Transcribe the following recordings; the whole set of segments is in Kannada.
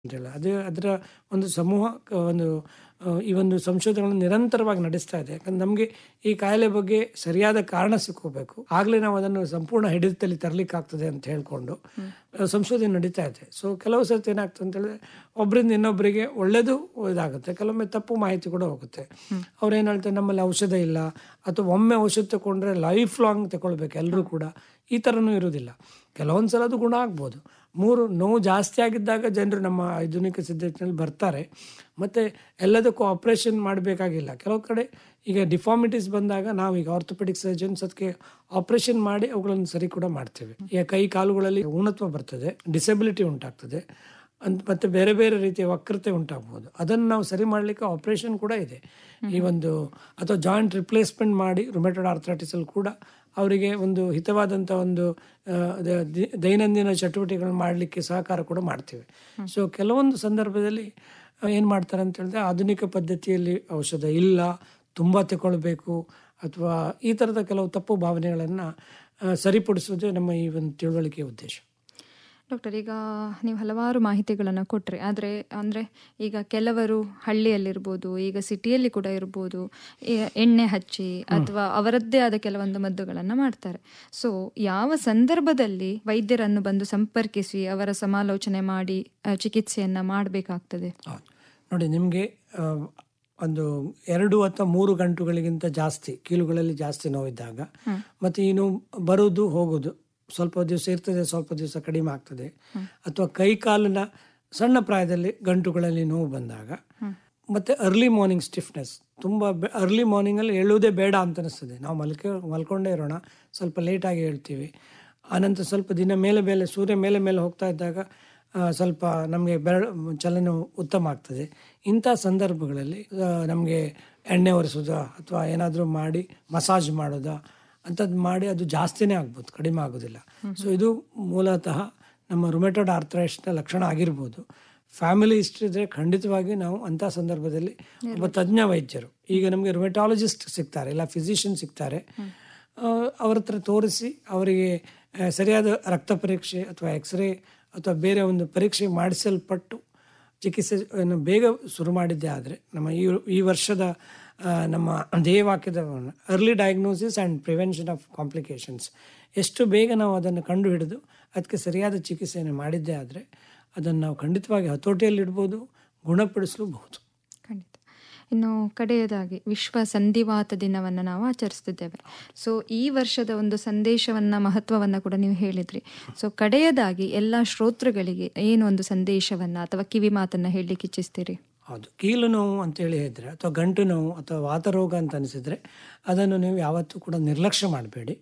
ಅಂತಿಲ್ಲ. ಅದು ಅದರ ಒಂದು ಸಮೂಹ ಕ ಒಂದು ಅ, ಈ ಒಂದು ಸಂಶೋಧನೆಗಳನ್ನು ನಿರಂತರವಾಗಿ ನಡೆಸ್ತಾ ಇದೆ. ಯಾಕಂದ್ರೆ ನಮಗೆ ಈ ಕಾಯಿಲೆ ಬಗ್ಗೆ ಸರಿಯಾದ ಕಾರಣ ಸಿಕ್ಕೋಬೇಕು. ಆಗಲೇ ನಾವು ಅದನ್ನು ಸಂಪೂರ್ಣ ಹಿಡಿತದಲ್ಲಿ ತರಲಿಕ್ಕಾಗ್ತದೆ ಅಂತ ಹೇಳ್ಕೊಂಡು ಅ, ಸಂಶೋಧನೆ ನಡೀತಾ ಇದೆ. ಸೊ ಕೆಲವು ಸರ್ತಿ ಏನಾಗ್ತದೆ ಅಂತ ಹೇಳಿದ್ರೆ ಒಬ್ಬರಿಂದ ಇನ್ನೊಬ್ಬರಿಗೆ ಒಳ್ಳೆಯದು ಇದಾಗುತ್ತೆ. ಕೆಲವೊಮ್ಮೆ ತಪ್ಪು ಮಾಹಿತಿ ಕೂಡ ಹೋಗುತ್ತೆ. ಅವ್ರು ಏನು ಹೇಳ್ತಾರೆ ನಮ್ಮಲ್ಲಿ ಔಷಧ ಇಲ್ಲ ಅಥವಾ ಒಮ್ಮೆ ಔಷಧ ತಗೊಂಡ್ರೆ ಲೈಫ್ ಲಾಂಗ್ ತಗೊಳ್ಬೇಕು ಎಲ್ಲರೂ ಕೂಡ ಈ ಥರನೂ ಇರೋದಿಲ್ಲ. ಕೆಲವೊಂದು ಸಲ ಅದು ಗುಣ ಆಗ್ಬೋದು. ಮೂರು ನೋವು ಜಾಸ್ತಿ ಆಗಿದ್ದಾಗ ಜನರು ನಮ್ಮ ಆಧುನಿಕ ಸಿದ್ಧತೆಯಲ್ಲಿ ಬರ್ತಾರೆ. ಮತ್ತು ಎಲ್ಲದಕ್ಕೂ ಆಪರೇಷನ್ ಮಾಡಬೇಕಾಗಿಲ್ಲ. ಕೆಲವು ಕಡೆ ಈಗ ಡಿಫಾರ್ಮಿಟೀಸ್ ಬಂದಾಗ ನಾವು ಈಗ ಆರ್ಥೋಪೆಡಿಕ್ ಸರ್ಜನ್ಸ್ ಅದಕ್ಕೆ ಆಪರೇಷನ್ ಮಾಡಿ ಅವುಗಳನ್ನು ಸರಿ ಕೂಡ ಮಾಡ್ತೇವೆ. ಈಗ ಕೈ ಕಾಲುಗಳಲ್ಲಿ ಊನತ್ವ ಬರ್ತದೆ, ಡಿಸೆಬಿಲಿಟಿ ಉಂಟಾಗ್ತದೆ. ಅಂತ್ ಮತ್ತೆ ಬೇರೆ ಬೇರೆ ರೀತಿಯ ವಕ್ರತೆ ಉಂಟಾಗ್ಬೋದು. ಅದನ್ನು ನಾವು ಸರಿ ಮಾಡಲಿಕ್ಕೆ ಆಪರೇಷನ್ ಕೂಡ ಇದೆ. ಈ ಒಂದು ಅಥವಾ ಜಾಯಿಂಟ್ ರಿಪ್ಲೇಸ್ಮೆಂಟ್ ಮಾಡಿ ರುಮೆಟೆಡ್ ಆರ್ಥರೈಟಿಸಲ್ಲಿ ಕೂಡ ಅವರಿಗೆ ಒಂದು ಹಿತವಾದಂಥ ಒಂದು ಅ, ದ ದಿ ದೈನಂದಿನ ಚಟುವಟಿಕೆಗಳನ್ನು ಮಾಡಲಿಕ್ಕೆ ಸಹಕಾರ ಕೂಡ ಮಾಡ್ತೇವೆ. ಸೊ ಕೆಲವೊಂದು ಸಂದರ್ಭದಲ್ಲಿ ಏನು ಮಾಡ್ತಾರೆ ಅಂತ ಹೇಳಿದ್ರೆ ಆಧುನಿಕ ಪದ್ಧತಿಯಲ್ಲಿ ಔಷಧ ಇಲ್ಲ, ತುಂಬ ತಗೊಳ್ಬೇಕು ಅಥವಾ ಈ ಥರದ ಕೆಲವು ತಪ್ಪು ಭಾವನೆಗಳನ್ನು ಸರಿಪಡಿಸೋದೇ ನಮ್ಮ ಈ ಒಂದು ತಿಳುವಳಿಕೆಯ ಉದ್ದೇಶ. ಡಾಕ್ಟರ್ ಈಗ ನೀವು ಹಲವಾರು ಮಾಹಿತಿಗಳನ್ನು ಕೊಟ್ರಿ. ಆದರೆ ಅಂದರೆ ಈಗ ಕೆಲವರು ಹಳ್ಳಿಯಲ್ಲಿರ್ಬೋದು, ಈಗ ಸಿಟಿಯಲ್ಲಿ ಕೂಡ ಇರ್ಬೋದು, ಎ ಎಣ್ಣೆ ಹಚ್ಚಿ ಅಥವಾ ಅವರದ್ದೇ ಆದ ಕೆಲವೊಂದು ಮದ್ದುಗಳನ್ನು ಮಾಡ್ತಾರೆ. ಸೊ ಯಾವ ಸಂದರ್ಭದಲ್ಲಿ ವೈದ್ಯರನ್ನು ಬಂದು ಸಂಪರ್ಕಿಸಿ ಅವರ ಸಮಾಲೋಚನೆ ಮಾಡಿ ಅ, ಚಿಕಿತ್ಸೆಯನ್ನ ಮಾಡಬೇಕಾಗ್ತದೆ? ಹೌದು. ನೋಡಿ ನಿಮಗೆ ಅ, ಒಂದು 2 ಅಥವಾ 3 ಗಂಟುಗಳಿಗಿಂತ ಜಾಸ್ತಿ ಕೀಲುಗಳಲ್ಲಿ ಜಾಸ್ತಿ ನೋವಿದ್ದಾಗ ಮತ್ತು ಈ ನೋವು ಬರುವುದು ಹೋಗೋದು ಸ್ವಲ್ಪ ದಿವಸ ಇರ್ತದೆ ಸ್ವಲ್ಪ ದಿವಸ ಕಡಿಮೆ ಆಗ್ತದೆ ಅಥವಾ ಕೈ ಕಾಲಿನ ಸಣ್ಣ ಪ್ರಾಯದಲ್ಲಿ ಗಂಟುಗಳಲ್ಲಿ ನೋವು ಬಂದಾಗ ಮತ್ತು ಅರ್ಲಿ ಮಾರ್ನಿಂಗ್ ಸ್ಟಿಫ್ನೆಸ್ ತುಂಬ ಅರ್ಲಿ ಮಾರ್ನಿಂಗಲ್ಲಿ ಹೇಳುವುದೇ ಬೇಡ ಅಂತ ಅನಿಸ್ತದೆ ನಾವು ಮಲ್ಕೆ ಮಲ್ಕೊಂಡೇ ಇರೋಣ ಸ್ವಲ್ಪ ಲೇಟಾಗಿ ಹೇಳ್ತೀವಿ ಆನಂತರ ಸ್ವಲ್ಪ ದಿನ ಮೇಲೆ ಮೇಲೆ ಸೂರ್ಯ ಮೇಲೆ ಮೇಲೆ ಹೋಗ್ತಾ ಇದ್ದಾಗ ಆ, ಸ್ವಲ್ಪ ನಮಗೆ ಬೆರಳು ಚಲನೆ ಉತ್ತಮ ಆಗ್ತದೆ ಇಂಥ ಸಂದರ್ಭಗಳಲ್ಲಿ ನಮಗೆ ಎಣ್ಣೆ ಒರೆಸೋದಾ ಅಥವಾ ಏನಾದರೂ ಮಾಡಿ ಮಸಾಜ್ ಮಾಡೋದಾ ಅಂಥದ್ದು ಮಾಡಿ ಅದು ಜಾಸ್ತಿನೇ ಆಗ್ಬೋದು ಕಡಿಮೆ ಆಗೋದಿಲ್ಲ ಸೊ ಇದು ಮೂಲತಃ ನಮ್ಮ ರುಮೆಟೆಡ್ ಆರ್ಥರೈಟಿಸ್ನ ಲಕ್ಷಣ ಆಗಿರ್ಬೋದು ಫ್ಯಾಮಿಲಿ ಹಿಸ್ಟ್ರಿ ಇದ್ದರೆ ಖಂಡಿತವಾಗಿ ನಾವು ಅಂಥ ಸಂದರ್ಭದಲ್ಲಿ ಒಬ್ಬ ತಜ್ಞ ವೈದ್ಯರು ಈಗ ನಮಗೆ ರುಮೆಟಾಲಜಿಸ್ಟ್ ಸಿಗ್ತಾರೆ ಇಲ್ಲ ಫಿಸಿಷಿಯನ್ ಸಿಗ್ತಾರೆ ಆ, ಅವ್ರ ಹತ್ರ ತೋರಿಸಿ ಅವರಿಗೆ ಆ, ಸರಿಯಾದ ರಕ್ತ ಪರೀಕ್ಷೆ ಅಥವಾ ಎಕ್ಸ್ರೇ ಅಥವಾ ಬೇರೆ ಒಂದು ಪರೀಕ್ಷೆ ಮಾಡಿಸಲ್ಪಟ್ಟು ಚಿಕಿತ್ಸೆಯನ್ನು ಬೇಗ ಶುರು ಮಾಡಿದ್ದೇ ಆದರೆ ನಮ್ಮ ಈ ಈ ವರ್ಷದ ಆ, ನಮ್ಮ ಧ್ಯೇಯವಾಕ್ಯದ early diagnosis and prevention of complications ಎಷ್ಟು ಬೇಗ ನಾವು ಅದನ್ನು ಕಂಡು ಹಿಡಿದು ಅದಕ್ಕೆ ಸರಿಯಾದ ಚಿಕಿತ್ಸೆಯನ್ನು ಮಾಡಿದ್ದೇ ಆದರೆ ಅದನ್ನು ನಾವು ಖಂಡಿತವಾಗಿ ಹತೋಟಿಯಲ್ಲಿಡ್ಬೋದು ಗುಣಪಡಿಸಲೂಬಹುದು ಖಂಡಿತ. ಇನ್ನು ಕಡೆಯದಾಗಿ ವಿಶ್ವ ಸಂಧಿವಾತ ದಿನವನ್ನು ನಾವು ಆಚರಿಸ್ತಿದ್ದೇವೆ. ಸೊ ಈ ವರ್ಷದ ಒಂದು ಸಂದೇಶವನ್ನ ಮಹತ್ವವನ್ನ ಕೂಡ ನೀವು ಹೇಳಿದ್ರಿ. ಸೊ ಕಡೆಯದಾಗಿ ಎಲ್ಲ ಶ್ರೋತೃಗಳಿಗೆ ಏನು ಒಂದು ಸಂದೇಶವನ್ನ ಅಥವಾ ಕಿವಿ ಮಾತನ್ನ ಹೇಳಲಿಕ್ಕೆ ಇಚ್ಛಿಸ್ತೀರಿ? ಹೌದು ಕೀಲು ನೋವು ಅಂತೇಳಿ ಹೇಳಿದರೆ ಅಥವಾ ಗಂಟು ನೋವು ಅಥವಾ ವಾತರೋಗ ಅಂತ ಅನಿಸಿದರೆ ಅದನ್ನು ನೀವು ಯಾವತ್ತೂ ಕೂಡ ನಿರ್ಲಕ್ಷ್ಯ ಮಾಡಬೇಡಿ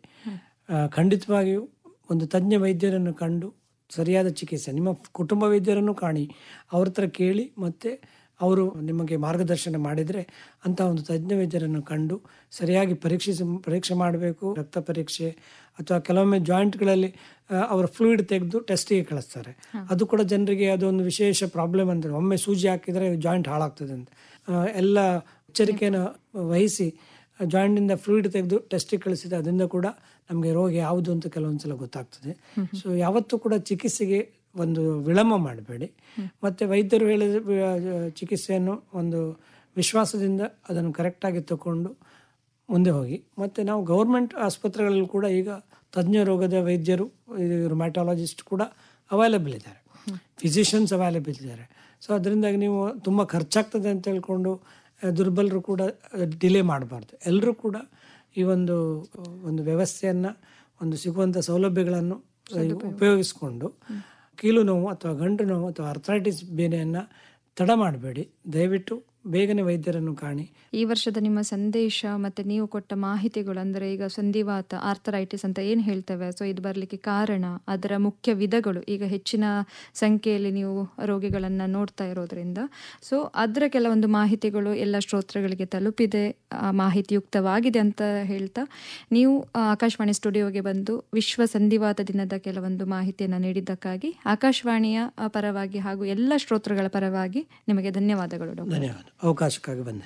ಖಂಡಿತವಾಗಿಯೂ ಒಂದು ತಜ್ಞ ವೈದ್ಯರನ್ನು ಕಂಡು ಸರಿಯಾದ ಚಿಕಿತ್ಸೆ ನಿಮ್ಮ ಕುಟುಂಬ ವೈದ್ಯರನ್ನು ಕಾಣಿ ಅವ್ರ ಹತ್ರ ಕೇಳಿ ಮತ್ತು ಅವರು ನಿಮಗೆ ಮಾರ್ಗದರ್ಶನ ಮಾಡಿದರೆ ಅಂಥ ಒಂದು ತಜ್ಞ ವೈದ್ಯರನ್ನು ಕಂಡು ಸರಿಯಾಗಿ ಪರೀಕ್ಷಿಸಿ ಪರೀಕ್ಷೆ ಮಾಡಬೇಕು ರಕ್ತ ಪರೀಕ್ಷೆ ಅಥವಾ ಕೆಲವೊಮ್ಮೆ ಜಾಯಿಂಟ್ಗಳಲ್ಲಿ ಅವರ ಫ್ಲೂಯಿಡ್ ತೆಗೆದು ಟೆಸ್ಟಿಗೆ ಕಳಿಸ್ತಾರೆ ಅದು ಕೂಡ ಜನರಿಗೆ ಅದೊಂದು ವಿಶೇಷ ಪ್ರಾಬ್ಲಮ್ ಅಂತ ಒಮ್ಮೆ ಸೂಜಿ ಹಾಕಿದರೆ ಜಾಯಿಂಟ್ ಹಾಳಾಗ್ತದೆ ಅಂತ ಆ, ಎಲ್ಲ ಎಚ್ಚರಿಕೆಯನ್ನು ವಹಿಸಿ ಜಾಯಿಂಟಿಂದ ಫ್ಲೂಯಿಡ್ ತೆಗೆದು ಟೆಸ್ಟಿಗೆ ಕಳಿಸಿದ ಅದರಿಂದ ಕೂಡ ನಮಗೆ ರೋಗ ಯಾವುದು ಅಂತ ಕೆಲವೊಂದು ಸಲ ಗೊತ್ತಾಗ್ತದೆ ಸೊ ಯಾವತ್ತೂ ಕೂಡ ಚಿಕಿತ್ಸೆಗೆ ಒಂದು ವಿಳಂಬ ಮಾಡಬೇಡಿ ಮತ್ತು ವೈದ್ಯರು ಹೇಳಿದ ವಿ- ಚಿಕಿತ್ಸೆಯನ್ನು ಒಂದು ವಿಶ್ವಾಸದಿಂದ ಅದನ್ನು ಕರೆಕ್ಟಾಗಿ ತಗೊಂಡು ಮುಂದೆ ಹೋಗಿ ಮತ್ತು ನಾವು ಗೌರ್ಮೆಂಟ್ ಆಸ್ಪತ್ರೆಗಳಲ್ಲಿ ಕೂಡ ಈಗ ತಜ್ಞ ರೋಗದ ವೈದ್ಯರು ರುಮ್ಯಾಟಾಲಜಿಸ್ಟ್ ಕೂಡ ಅವೈಲೇಬಲ್ ಇದ್ದಾರೆ ಫಿಸಿಷಿಯನ್ಸ್ ಅವೈಲೇಬಲ್ ಇದ್ದಾರೆ ಸೊ ಅದರಿಂದಾಗಿ ನೀವು ತುಂಬ ಖರ್ಚಾಗ್ತದೆ ಅಂತ ಹೇಳ್ಕೊಂಡು ಆ, ದುರ್ಬಲರು ಕೂಡ ಡಿಲೇ ಮಾಡಬಾರ್ದು ಎಲ್ಲರೂ ಕೂಡ ಈ ಒಂದು ಒಂದು ವ್ಯವಸ್ಥೆಯನ್ನು ಒಂದು ಸಿಗುವಂಥ ಸೌಲಭ್ಯಗಳನ್ನು ಉಪಯೋಗಿಸ್ಕೊಂಡು ಕೀಲು ನೋವು ಅಥವಾ ಗಂಟು ನೋವು ಅಥವಾ ಅರ್ಥರೈಟಿಸ್ ಬೇನೆಯನ್ನು ತಡ ಮಾಡಬೇಡಿ ದಯವಿಟ್ಟು ಬೇಗನೆ ವೈದ್ಯರನ್ನು ಕಾಣಿ ಈ ವರ್ಷದ ನಿಮ್ಮ ಸಂದೇಶ ಮತ್ತೆ ನೀವು ಕೊಟ್ಟ ಮಾಹಿತಿಗಳು ಅಂದರೆ ಈಗ ಸಂಧಿವಾತ ಆರ್ಥರೈಟಿಸ್ ಅಂತ ಏನು ಹೇಳ್ತೇವೆ ಸೊ ಇದು ಬರಲಿಕ್ಕೆ ಕಾರಣ ಅದರ ಮುಖ್ಯ ವಿಧಗಳು ಈಗ ಹೆಚ್ಚಿನ ಸಂಖ್ಯೆಯಲ್ಲಿ ನೀವು ರೋಗಿಗಳನ್ನು ನೋಡ್ತಾ ಇರೋದ್ರಿಂದ ಸೊ ಅದರ ಕೆಲವೊಂದು ಮಾಹಿತಿಗಳು ಎಲ್ಲ ಶ್ರೋತೃಗಳಿಗೆ ತಲುಪಿದೆ ಆ, ಮಾಹಿತಿಯುಕ್ತವಾಗಿದೆ ಅಂತ ಹೇಳ್ತಾ ನೀವು ಆ, ಆಕಾಶವಾಣಿ ಸ್ಟುಡಿಯೋಗೆ ಬಂದು ವಿಶ್ವ ಸಂಧಿವಾತ ದಿನದ ಕೆಲವೊಂದು ಮಾಹಿತಿಯನ್ನು ನೀಡಿದ್ದಕ್ಕಾಗಿ ಆಕಾಶವಾಣಿಯ ಆ, ಪರವಾಗಿ ಹಾಗೂ ಎಲ್ಲ ಶ್ರೋತೃಗಳ ಪರವಾಗಿ ನಿಮಗೆ ಧನ್ಯವಾದಗಳು ಡಾಕ್ಟರ್ ಧನ್ಯವಾದ ಅವಕಾಶಕ್ಕಾಗಿ ಬಂದೆ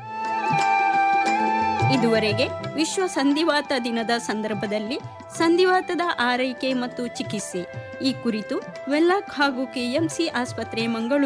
ಇದುವರೆಗೆ ವಿಶ್ವ ಸಂಧಿವಾತ ದಿನದ ಸಂದರ್ಭದಲ್ಲಿ ಸಂಧಿವಾತದ ಆರೈಕೆ ಮತ್ತು ಚಿಕಿತ್ಸೆ ಈ ಕುರಿತು ವೆಲ್ಲಾಕ್ ಹಾಗೂ ಕೆಎಂಸಿ ಆಸ್ಪತ್ರೆ ಮಂಗಳೂರು